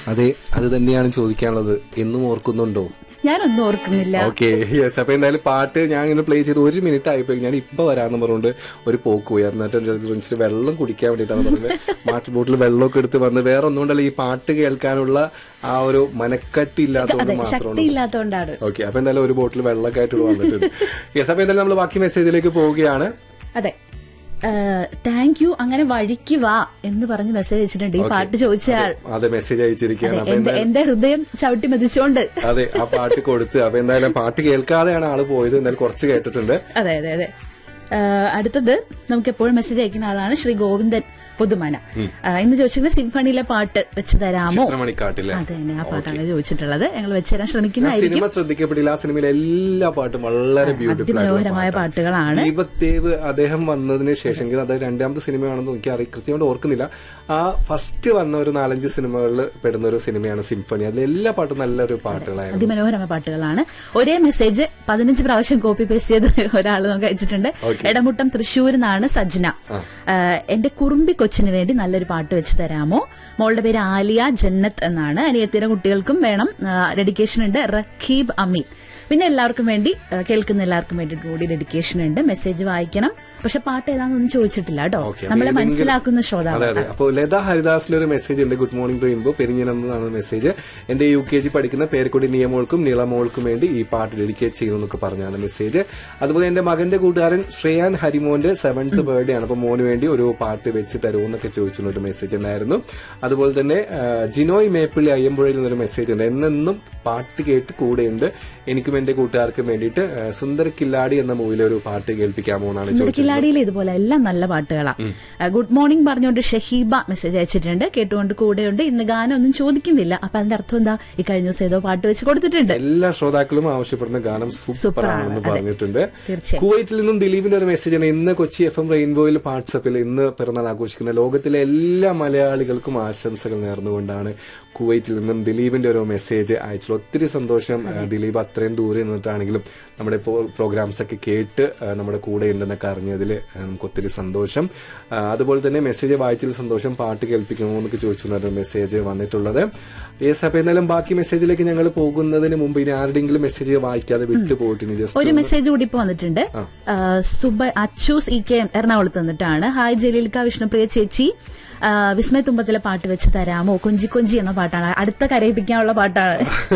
അതെ അത് തന്നെയാണ് ചോദിക്കാനുള്ളത് എന്നും ഓർക്കുന്നുണ്ടോ ഞാനൊന്നും ഓർക്കുന്നില്ല ഓക്കെ യെസ് അപ്പൊ എന്തായാലും പാട്ട് ഞാൻ ഇങ്ങനെ പ്ലേ ചെയ്ത് ഒരു മിനിറ്റ് ആയിപ്പോയി ഞാൻ ഇപ്പൊ വരാന്ന് പറഞ്ഞുകൊണ്ട് ഒരു പോക്ക് പോയി എന്നിട്ട് എന്റെ അടുത്ത് വിളിച്ചിട്ട് വെള്ളം കുടിക്കാൻ വേണ്ടിയിട്ടാണ് പറഞ്ഞത് വാട്ടർ ബോട്ടിൽ വെള്ളമൊക്കെ എടുത്ത് വന്ന് വേറെ ഒന്നുകൊണ്ടല്ല ഈ പാട്ട് കേൾക്കാനുള്ള ആ ഒരു മനക്കട്ടി ഇല്ലാത്തതുകൊണ്ട് അതെ മാത്രമാണ് ശക്തി ഇല്ലാത്തോണ്ടാണ് ഓക്കെ അപ്പൊ എന്തായാലും ഒരു ബോട്ടിൽ വെള്ളമൊക്കെ ആയിട്ട് ഇവിടെ വന്നിട്ടുണ്ട് യെസ് അപ്പൊ എന്തായാലും നമ്മൾ ബാക്കി മെസ്സേജിലേക്ക് പോവുകയാണ് അതെ താങ്ക് യു അങ്ങനെ വഴിക്ക് വാ എന്ന് പറഞ്ഞ് മെസ്സേജ് അയച്ചിട്ടുണ്ട് ഈ പാട്ട് ചോദിച്ചയാൾ അതെ മെസ്സേജ് അയച്ചിരിക്കുകയാണ് അതെ അപ്പൊ എന്റെ എന്റെ ഹൃദയം ചവിട്ടി മതിച്ചോണ്ട് അതെ ആ പാട്ട് കൊടുത്ത് അപ്പൊ എന്തായാലും പാട്ട് കേൾക്കാതെയാണ് ആള് പോയത് എന്തായാലും കുറച്ച് കേട്ടിട്ടുണ്ട് അതെ അതെ അതെ ആ, അടുത്തത് നമുക്ക് എപ്പോഴും മെസ്സേജ് അയക്കുന്ന ആളാണ് ശ്രീ ഗോവിന്ദൻ പുതുമന ആ, ഇന്ന് ചോദിച്ചിരുന്നത് സിംഫണിയിലെ പാട്ട് വെച്ച് തരാമോ ചിത്രമണിക്കാട്ടിലെ അതെ തന്നെ ആ പാട്ടാണ് ചോദിച്ചിട്ടുള്ളത് ഞങ്ങൾ വെച്ച് തരാൻ ആ ശ്രമിക്കുന്നതായിരിക്കും സിനിമ ശ്രദ്ധിക്കപ്പെട്ടില്ല ആ സിനിമയിലെ എല്ലാ പാട്ടും വളരെ ബ്യൂട്ടിഫുൾ അതിമനോഹരമായ പാട്ടുകളാണ് ദീപക് ദേവ് അദ്ദേഹം വന്നതിന് ശേഷം എനിക്ക് അത് രണ്ടാമത്തെ സിനിമയാണെന്ന് എനിക്ക് അറി കൃത്യമായിട്ട് ഓർക്കുന്നില്ല ആ ഫസ്റ്റ് വന്ന ഒരു നാലഞ്ച് സിനിമകളിൽ പെടുന്ന ഒരു സിനിമയാണ് സിംഫണി അതിൽ എല്ലാ പാട്ടും നല്ലൊരു പാട്ടുകളായിരുന്നു അതിമനോഹരമായ പാട്ടുകളാണ് ഒരേ മെസ്സേജ് പതിനഞ്ച് പ്രാവശ്യം കോപ്പി പേസ്റ്റ് ചെയ്ത് ഒരാൾ നമുക്ക് അയച്ചിട്ടുണ്ട് എടമുട്ടം തൃശ്ശൂരിൽ നിന്നാണ് സജ്ന ആ, എന്റെ കുറുമ്പി കൊച്ചിന് വേണ്ടി നല്ലൊരു പാട്ട് വെച്ച് തരാമോ മോളുടെ പേര് ആലിയ ജന്നത്ത് എന്നാണ് അനിയത്തിയുടെ കുട്ടികൾക്കും വേണം ഡെഡിക്കേഷൻ ഉണ്ട് റഖീബ് അമീൻ പിന്നെ എല്ലാവർക്കും വേണ്ടി ആ, കേൾക്കുന്ന എല്ലാവർക്കും വേണ്ടി കൂടി ഡെഡിക്കേഷൻ ഉണ്ട് മെസ്സേജ് വായിക്കണം പക്ഷെ പാട്ട് ഏതാണെന്നൊന്നും ചോദിച്ചിട്ടില്ല കേട്ടോ ഓക്കെ, നമ്മളെ ഏതെങ്കിലും- മനസ്സിലാക്കുന്ന അതെ ശ്രോതാവ് അതെ അപ്പോൾ ലത ഹരിദാസിന്റെ ഒരു മെസ്സേജ് ഉണ്ട് ഗുഡ് മോർണിംഗ് റെയിൻബോ പെരിഞ്ഞനെന്നാണ് മെസ്സേജ് എന്റെ യു കെ ജി പഠിക്കുന്ന പേരക്കുടി നിയമോൾക്കും നീളമോൾക്കും വേണ്ടി ഈ പാട്ട് ഡെഡിക്കേറ്റ് ചെയ്യുന്നു എന്നൊക്കെ പറഞ്ഞാണ് മെസ്സേജ് അതുപോലെ എന്റെ മകന്റെ കൂട്ടുകാരൻ ശ്രേയാൻ ഹരിമോന്റെ സെവൻത്ത് ബർത്ത്ഡേ ആണ് അപ്പൊ മോന് വേണ്ടി ഒരു പാട്ട് വെച്ച് തരുമോ എന്നൊക്കെ ചോദിച്ചുകൊണ്ട് ഒരു മെസ്സേജ് ഉണ്ടായിരുന്നു അതുപോലെ തന്നെ ആ, ജിനോയ് മേപ്പിള്ളി അയ്യമ്പുഴയിൽ നിന്നൊരു മെസ്സേജ് ഉണ്ട് എന്നെന്നും പാട്ട് കേട്ട് കൂടെയുണ്ട് എനിക്കും എന്റെ കൂട്ടുകാർക്കും വേണ്ടിയിട്ട് ആ, സുന്ദര കില്ലാടി എന്ന മൂവിലെ ഒരു പാട്ട് കേൾപ്പിക്കാമോ എന്നാണ് ചോദിച്ചത് സുന്ദരക്കില്ലാടിയിൽ ഇതുപോലെ എല്ലാം നല്ല പാട്ടുകളാണ് ഗുഡ് മോർണിംഗ് പറഞ്ഞുകൊണ്ട് ഷഹീബ മെസ്സേജ് അയച്ചിട്ടുണ്ട് കേട്ടുകൊണ്ട് കൂടെയുണ്ട് ഇന്ന് ഗാനം ഒന്നും ചോദിക്കുന്നില്ല അപ്പൊ അതിന്റെ അർത്ഥം എന്താ ഈ കഴിഞ്ഞ ദിവസം ഏതോ പാട്ട് വെച്ച് കൊടുത്തിട്ടുണ്ട് എല്ലാ ശ്രോതാക്കളും ആവശ്യപ്പെടുന്ന ഗാനം സൂപ്പർ സൂപ്പറാണ്, ആണെന്ന് അതെ. പറഞ്ഞിട്ടുണ്ട് തീർച്ചയായും. കുവൈറ്റിൽ നിന്നും ദിലീപിന്റെ ഒരു മെസ്സേജ് ആണ് ഇന്ന് കൊച്ചി എഫ് എം റെയിൻബോയിൽ വാട്സപ്പിൽ ഇന്ന് പിറന്നാൾ ആഘോഷിക്കുന്ന ലോകത്തിലെ എല്ലാ മലയാളികൾക്കും ആശംസകൾ നേർന്നുകൊണ്ടാണ് കുവൈറ്റിൽ നിന്നും ദിലീപിന്റെ ഒരു മെസ്സേജ് അയച്ചുള്ള ഒത്തിരി സന്തോഷം ആ, ദിലീപ് അത്രയും ദൂരെ നിന്നിട്ടാണെങ്കിലും നമ്മുടെ പ്രോഗ്രാംസ് ഒക്കെ കേട്ട് ആ, നമ്മുടെ കൂടെ ഉണ്ടെന്നൊക്കെ അറിഞ്ഞതിൽ ആ, നമുക്ക് ഒത്തിരി സന്തോഷം ആ, അതുപോലെ തന്നെ മെസ്സേജ് വായിച്ചതിൽ സന്തോഷം പാട്ട് കേൾപ്പിക്കണമോ എന്നൊക്കെ ചോദിച്ചു ഒരു മെസ്സേജ് വന്നിട്ടുള്ളത് യെസ് അപ്പൊ എന്നാലും ബാക്കി മെസ്സേജിലേക്ക് ഞങ്ങൾ പോകുന്നതിന് മുമ്പ് ഇനി ആരുടെങ്കിലും മെസ്സേജ് വായിക്കാതെ വിട്ടു പോയിട്ടുണ്ട് ജസ്റ്റ് ഒരു മെസ്സേജ് കൂടി ഇപ്പൊ വന്നിട്ടുണ്ട് ആ, സുബ അച്ചൂസ് ഇ കെ എറണാകുളത്ത് നിന്നിട്ടാണ് ഹായ് ജലീൽക്ക വിഷ്ണുപ്രിയ ചേച്ചി ആ, വിസ്മയ തുമ്പത്തിലെ പാട്ട് വെച്ച് തരാമോ കൊഞ്ചി കൊഞ്ചി എന്ന പാട്ടാണ് അടുത്ത കരയിപ്പിക്കാനുള്ള പാട്ടാണ്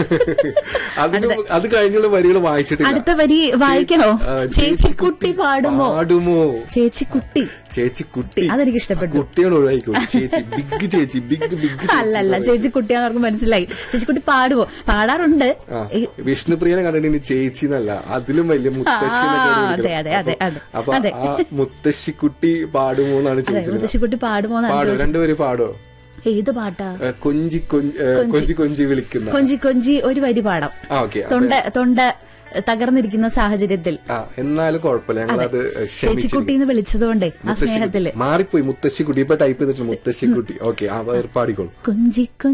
അതിന് അത് കഴിഞ്ഞുള്ള വരികൾ വായിച്ചിട്ടില്ല അടുത്ത വരി വായിക്കണോ ആ, ചേച്ചിക്കുട്ടി പാടുമോ പാടുമോ ചേച്ചിക്കുട്ടി ചേച്ചി കുട്ടി അതെനിക്ക് ഇഷ്ടപ്പെട്ടു കുട്ടിയോട് ഒഴിവായിക്കോ ചേച്ചി ബിഗ് ചേച്ചി ബിഗ് ബിഗ് അല്ലല്ല ചേച്ചിക്കുട്ടിയാന്ന് അവർക്ക് മനസ്സിലായി ചേച്ചിക്കുട്ടി പാടുവോ പാടാറുണ്ട് ആ വിഷ്ണുപ്രിയനെ കണ്ടിട്ട് ഇനി ചേച്ചി എന്നല്ല അതിലും വലിയ മുത്തശ്ശി എന്നൊക്കെ ആ, വിളിക്കണം. അതെ, അതെ, അതെ, അതെ. അപ്പൊ അതെ. ആ മുത്തശ്ശിക്കുട്ടി പാടുമോ എന്നാണ് അതെ ചോദിച്ചത് ചേച്ചിക്കുട്ടി പാടുമോ എന്നാണ് പാടോ രണ്ടുപേരും പാടോ ഏത് പാട്ടാ ഏ, കൊഞ്ചി കൊഞ്ചി ഏ, കൊഞ്ചി കൊഞ്ചി വിളിക്കുന്ന കൊഞ്ചി കൊഞ്ചി ഒരു വരി പാടാം ആ ഓക്കെ തൊണ്ട തൊണ്ട തകർന്നിരിക്കുന്ന സാഹചര്യത്തിൽ ആ എന്നാലും കുഴപ്പമില്ല ഞങ്ങളത് ക്ഷമിച്ചു ചേച്ചിക്കുട്ടി എന്ന് വിളിച്ചതുകൊണ്ടേ ആ സ്നേഹത്തില് മാറിപ്പോയി മുത്തശ്ശിക്കുട്ടി ഇപ്പൊ ടൈപ്പ് ചെയ്തിട്ടുണ്ട് മുത്തശ്ശിക്കുട്ടി ഓക്കെ ആ പാടിക്കോളൂ കൊഞ്ചി കൊഞ്ചി